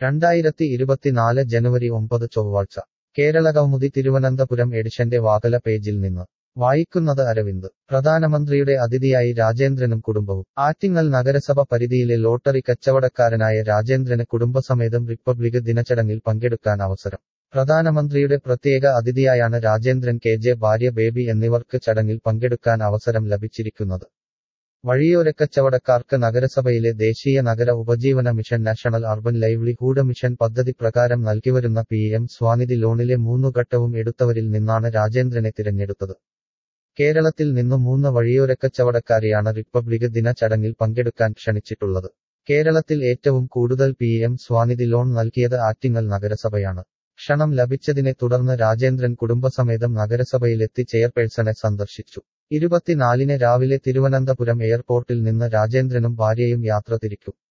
രണ്ടായിരത്തി ഇരുപത്തിനാല് ജനുവരി ഒമ്പത് ചൊവ്വാഴ്ച കേരള കൗമുദി തിരുവനന്തപുരം എഡിഷന്റെ വാതല പേജിൽ നിന്ന് വായിക്കുന്നത് അരവിന്ദ് പ്രധാനമന്ത്രിയുടെ അതിഥിയായി രാജേന്ദ്രനും കുടുംബവും ആറ്റിങ്ങൽ നഗരസഭ പരിധിയിലെ ലോട്ടറി കച്ചവടക്കാരനായ രാജേന്ദ്രന് കുടുംബസമേതം റിപ്പബ്ലിക് ദിനചടങ്ങിൽ പങ്കെടുക്കാൻ അവസരം പ്രധാനമന്ത്രിയുടെ പ്രത്യേക അതിഥിയായാണ് രാജേന്ദ്രൻ കെ ജെ ഭാര്യ ബേബി എന്നിവർക്ക് ചടങ്ങിൽ പങ്കെടുക്കാൻ അവസരം ലഭിച്ചിരിക്കുന്നത് വഴിയോരക്കച്ചവടക്കാർക്ക് നഗരസഭയിലെ ദേശീയ നഗര ഉപജീവന mission national urban livelihood mission പദ്ധതി പ്രകാരം നൽകിവരുന്ന പി എം സ്വാനിധി ലോണിലെ മൂന്നു ഘട്ടവും എടുത്തവരിൽ നിന്നാണ് രാജേന്ദ്രനെ തിരഞ്ഞെടുത്തത് കേരളത്തിൽ നിന്നു മൂന്ന് വഴിയോരക്കച്ചവടക്കാരെയാണ് റിപ്പബ്ലിക് ദിന ചടങ്ങിൽ പങ്കെടുക്കാൻ ക്ഷണിച്ചിട്ടുള്ളത് കേരളത്തിൽ ഏറ്റവും കൂടുതൽ പി എം സ്വാനിധി ലോൺ നൽകിയത് ആറ്റിങ്ങൽ നഗരസഭയാണ് ക്ഷണം ലഭിച്ചതിനെ തുടർന്ന് രാജേന്ദ്രൻ കുടുംബസമേതം നഗരസഭയിലെത്തി ചെയർപേഴ്സണെ സന്ദർശിച്ചു ഇരുപത്തിനാലിന് രാവിലെ തിരുവനന്തപുരം എയർപോർട്ടിൽ നിന്ന് രാജേന്ദ്രനും ഭാര്യയും യാത്ര തിരിക്കും